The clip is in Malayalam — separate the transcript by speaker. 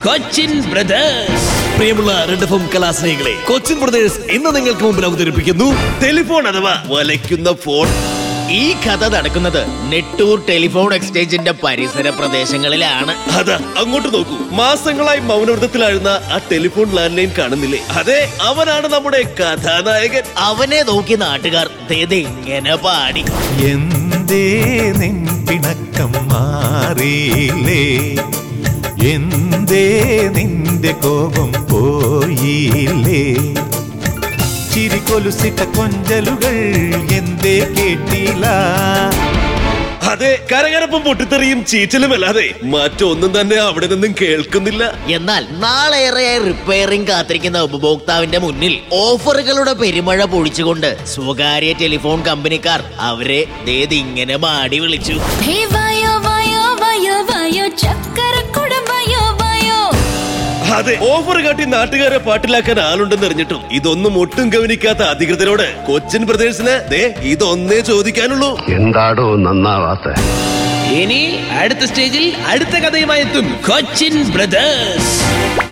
Speaker 1: കൊച്ചിൻ ബ്രദേഴ്സ്
Speaker 2: പ്രിയമുള്ള റെഡ് എഫ് എം കലാസ്നേഹികളെ കൊച്ചിൻ ബ്രദേഴ്സ് ഇന്ന് നിങ്ങൾക്ക് മുമ്പിൽ അവതരിപ്പിക്കുന്നു ടെലിഫോൺ അഥവാ വലയ്ക്കുന്ന ഫോൺ
Speaker 3: ഈ കഥ നടക്കുന്നത് നെട്ടൂർ ടെലിഫോൺ എക്സ്ചേഞ്ചിന്റെ പരിസര പ്രദേശങ്ങളിലാണ്
Speaker 2: അതാ അങ്ങോട്ട് നോക്കൂ മാസങ്ങളായി മൗനവ്രതത്തിലായിരുന്ന ആ ടെലിഫോൺ ലാൻഡ് ലൈൻ കാണുന്നില്ലേ അതെ അവനാണ് നമ്മുടെ കഥാനായകൻ
Speaker 3: അവനെ നോക്കി നാട്ടുകാർ ദേ ദേ ഇങ്ങനെ പാടി
Speaker 4: എന്തേ നിൻപിണക്കം മാറിയില്ലേ എന്തേ നിന്റെ കോപം പോയില്ലേ ചിരികൊലുസിട്ട കൊഞ്ചലുകൾ എന്തേ കേട്ടില്ല
Speaker 2: അതെ കരകരപ്പും പൊട്ടിത്തെറിയും ചീറ്റലും അല്ലാതെ മറ്റൊന്നും തന്നെ അവിടെ നിന്നും കേൾക്കുന്നില്ല
Speaker 3: എന്നാൽ നാളേറെയായി റിപ്പയറിംഗ് കാത്തിരിക്കുന്ന ഉപഭോക്താവിന്റെ മുന്നിൽ ഓഫറുകളുടെ പെരുമഴ പൊഴിച്ചുകൊണ്ട് സ്വകാര്യ ടെലിഫോൺ കമ്പനിക്കാർ അവരെ ദേത് ഇങ്ങനെ മാടി വിളിച്ചു
Speaker 5: ഹേ വായോ വായോ വായോ വായോ ചക്കരക്കുട വായോ വായോ
Speaker 2: അതെ ഓഫർ കാട്ടി നാട്ടുകാരെ പാട്ടിലാക്കാൻ ആളുണ്ടെന്ന് അറിഞ്ഞിട്ടും ഇതൊന്നും ഒട്ടും ഗവനിക്കാത്ത അധികൃതരോട് കൊച്ചിൻ ബ്രദേഴ്സിന് ദേ ഇതൊന്നേ ചോദിക്കാനുള്ളൂ
Speaker 6: എന്താടോ നന്നാവാത്ത
Speaker 1: ഇനി അടുത്ത സ്റ്റേജിൽ അടുത്ത കഥയുമായി എത്തും കൊച്ചിൻ ബ്രദേഴ്സ്